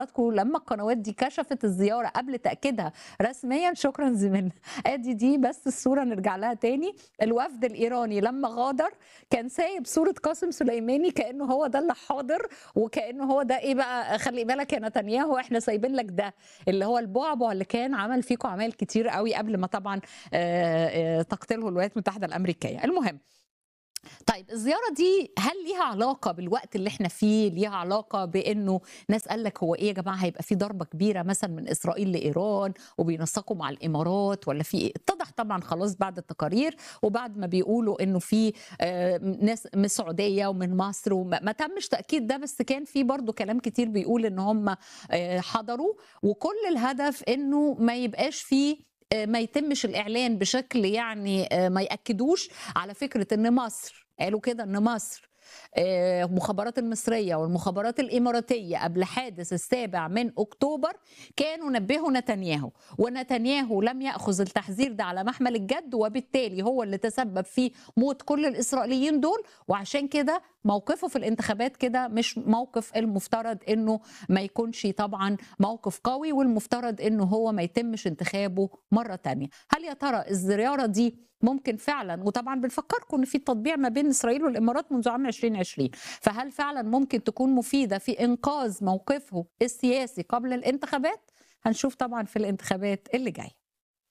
حضراتكم لما القنوات دي كشفت الزياره قبل تاكيدها رسميا شكرا زميلنا ادي دي بس الصوره نرجع لها تاني الوفد الايراني لما غادر كان سايب صوره قاسم سليماني كانه هو ده اللي حاضر وكانه هو ده ايه بقى خلي بالك يا نتنياهو احنا سايبين لك ده اللي هو البعبع اللي كان عمل فيكم اعمال كتير قوي قبل ما طبعا آه، آه، تقتله الولايات المتحده الامريكيه المهم طيب الزياره دي هل ليها علاقه بالوقت اللي احنا فيه ليها علاقه بانه ناس قال لك هو ايه يا جماعه هيبقى في ضربه كبيره مثلا من اسرائيل لايران وبينسقوا مع الامارات ولا في ايه اتضح طبعا خلاص بعد التقارير وبعد ما بيقولوا انه في آه، ناس من السعوديه ومن مصر وما ما تمش تاكيد ده بس كان في برضو كلام كتير بيقول ان هم آه، حضروا وكل الهدف انه ما يبقاش فيه آه، ما يتمش الاعلان بشكل يعني آه، ما ياكدوش على فكره ان مصر قالوا كده ان مصر آه، المخابرات المصرية والمخابرات الإماراتية قبل حادث السابع من أكتوبر كانوا نبهوا نتنياهو ونتنياهو لم يأخذ التحذير ده على محمل الجد وبالتالي هو اللي تسبب في موت كل الإسرائيليين دول وعشان كده موقفه في الانتخابات كده مش موقف المفترض انه ما يكونش طبعا موقف قوي والمفترض انه هو ما يتمش انتخابه مرة تانية هل يا ترى الزيارة دي ممكن فعلا وطبعا بنفكركم ان في تطبيع ما بين اسرائيل والامارات منذ عام 2020 فهل فعلا ممكن تكون مفيده في انقاذ موقفه السياسي قبل الانتخابات هنشوف طبعا في الانتخابات اللي جايه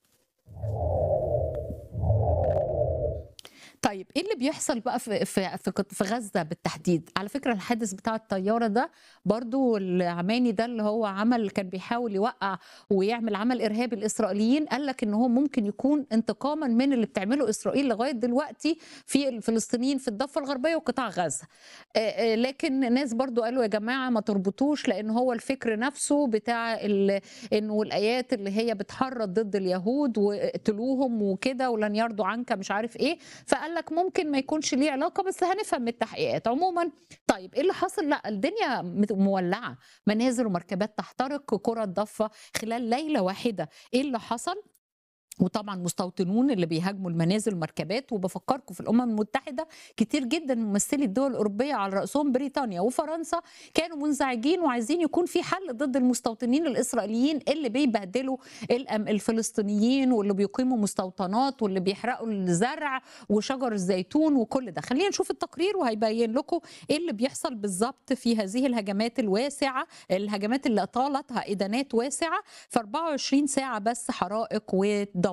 طيب ايه اللي بيحصل بقى في في في في غزه بالتحديد على فكره الحادث بتاع الطياره ده برضو العماني ده اللي هو عمل كان بيحاول يوقع ويعمل عمل ارهابي الاسرائيليين قال لك ان هو ممكن يكون انتقاما من اللي بتعمله اسرائيل لغايه دلوقتي في الفلسطينيين في الضفه الغربيه وقطاع غزه آه، آه، لكن ناس برضو قالوا يا جماعه ما تربطوش لان هو الفكر نفسه بتاع ال- انه الايات اللي هي بتحرض ضد اليهود واقتلوهم وكده ولن يرضوا عنك مش عارف ايه فقال لك ممكن ما يكونش ليه علاقه بس هنفهم من التحقيقات عموما طيب ايه اللي حصل لا الدنيا مت- مولعه منازل ومركبات تحترق قرى الضفه خلال ليله واحده ايه اللي حصل وطبعا مستوطنون اللي بيهاجموا المنازل والمركبات وبفكركم في الامم المتحده كتير جدا من ممثلي الدول الاوروبيه على راسهم بريطانيا وفرنسا كانوا منزعجين وعايزين يكون في حل ضد المستوطنين الاسرائيليين اللي بيبهدلوا الأم- الفلسطينيين واللي بيقيموا مستوطنات واللي بيحرقوا الزرع وشجر الزيتون وكل ده خلينا نشوف التقرير وهيبين لكم ايه اللي بيحصل بالظبط في هذه الهجمات الواسعه الهجمات اللي طالتها ادانات واسعه في 24 ساعه بس حرائق ودمار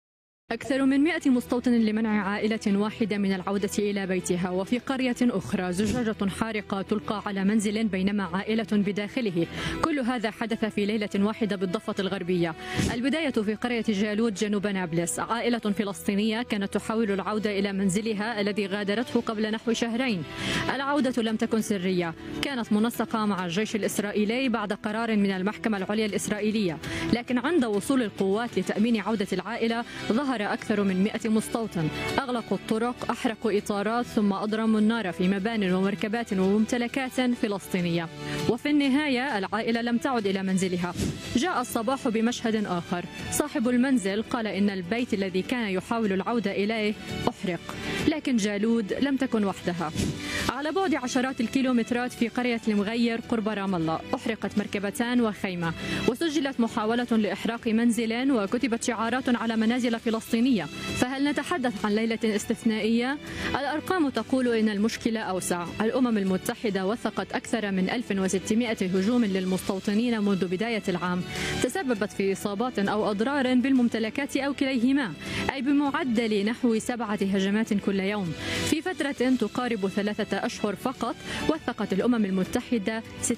أكثر من 100 مستوطن لمنع عائلة واحدة من العودة إلى بيتها وفي قرية أخرى زجاجة حارقة تلقى على منزل بينما عائلة بداخله كل هذا حدث في ليلة واحدة بالضفة الغربية البداية في قرية جالوت جنوب نابلس عائلة فلسطينية كانت تحاول العودة إلى منزلها الذي غادرته قبل نحو شهرين العودة لم تكن سرية كانت منسقة مع الجيش الإسرائيلي بعد قرار من المحكمة العليا الإسرائيلية لكن عند وصول القوات لتأمين عودة العائلة ظهر أكثر من 100 مستوطن أغلقوا الطرق أحرقوا إطارات ثم أضرموا النار في مبان ومركبات وممتلكات فلسطينية وفي النهاية العائلة لم تعد إلى منزلها جاء الصباح بمشهد آخر صاحب المنزل قال إن البيت الذي كان يحاول العودة إليه أحرق لكن جالود لم تكن وحدها على بعد عشرات الكيلومترات في قرية المغير قرب رام الله أحرقت مركبتان وخيمة وسجلت محاولة لإحراق منزل وكتبت شعارات على منازل فلسطينية فهل نتحدث عن ليلة استثنائية؟ الأرقام تقول إن المشكلة أوسع الأمم المتحدة وثقت أكثر من 1600 هجوم للمستوطنين منذ بداية العام تسببت في إصابات أو أضرار بالممتلكات أو كليهما أي بمعدل نحو سبعة هجمات كل يوم في فترة تقارب ثلاثة أشهر فقط وثقت الأمم المتحدة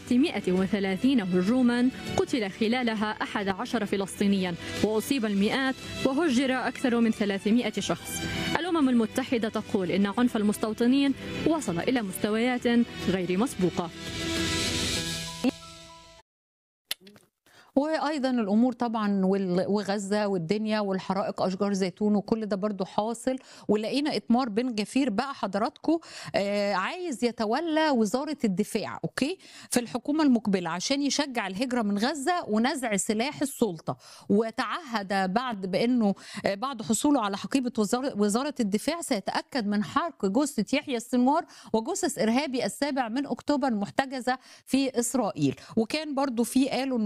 630 هجوما قتل خلالها 11 فلسطينيا وأصيب المئات وهجر أكثر من 300 شخص الأمم المتحدة تقول إن عنف المستوطنين وصل إلى مستويات غير مسبوقة وايضا الامور طبعا وال- وغزه والدنيا والحرائق اشجار زيتون وكل ده برضو حاصل ولقينا اتمار بن جفير بقى حضراتكم آه، عايز يتولى وزاره الدفاع اوكي في الحكومه المقبله عشان يشجع الهجره من غزه ونزع سلاح السلطه وتعهد بعد بانه آه، بعد حصوله على حقيبه وزاره وزاره الدفاع سيتاكد من حرق جثه يحيى السنوار وجثث ارهابي السابع من اكتوبر المحتجزه في اسرائيل وكان برضو في قالوا